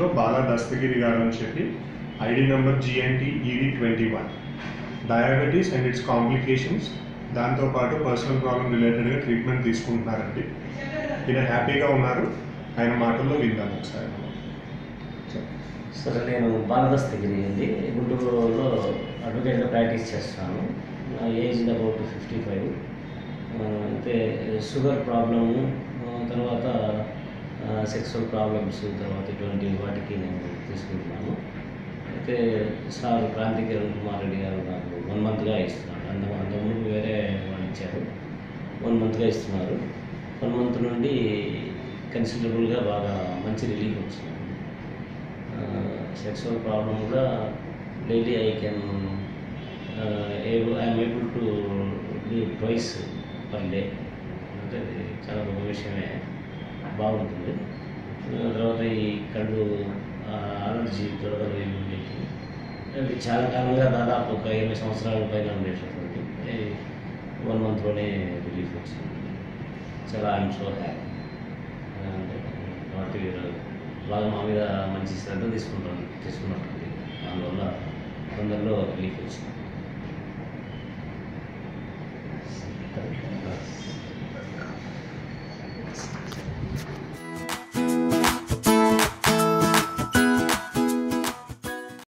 బాలా దస్తగిరి గారు అని చెప్పి ID number GNT ED twenty one diabetes and its complications దాంతోపాటు పర్సనల్ ప్రాబ్లం రిలేటెడ్గా ట్రీట్మెంట్ తీసుకుంటున్నారండి ఈయన హ్యాపీగా ఉన్నారు ఆయన మాటల్లో విందాం ఒకసారి సార్ నేను బాలదస్తగిరి అండి గుంటూరులో అడ్వకేట్గా ప్రాక్టీస్ చేస్తున్నాను నా ఏజ్ అబౌట్ ఫిఫ్టీ ఫైవ్ అయితే షుగర్ ప్రాబ్లము తర్వాత సెక్సువల్ ప్రాబ్లమ్స్ తర్వాత ఇటువంటి వాటికి నేను తీసుకుంటున్నాను అయితే సార్ క్రాంతి కిరణ్ కుమార్ రెడ్డి గారు నాకు వన్ మంత్గా ఇస్తున్నాడు అంత అంతకుముందు వేరే వాళ్ళు ఇచ్చారు వన్ మంత్గా ఇస్తున్నారు వన్ మంత్ నుండి కన్సిడరబుల్గా బాగా మంచి రిలీఫ్ వచ్చింది సెక్సువల్ ప్రాబ్లం కూడా daily I can able I'm able to do twice per day అంటే అది చాలా గొప్ప విషయమే బాగుంటుంది ఆ, తర్వాత ఈ కళ్ళు అలర్జీ దొరకదు ఏమి అది చాలా కాలంగా దాదాపు ఒక ఇరవై సంవత్సరాల పైన ఉండేటటువంటి వన్ మంత్లోనే రిలీఫ్ వచ్చింది చాలా ఐఎమ్ సో హ్యాపీ కాబట్టి బాగా మా మీద మంచి శ్రద్ధ తీసుకుంటాను తీసుకున్నట్టుంది అందువల్ల తొందరలో రిలీఫ్ వచ్చింది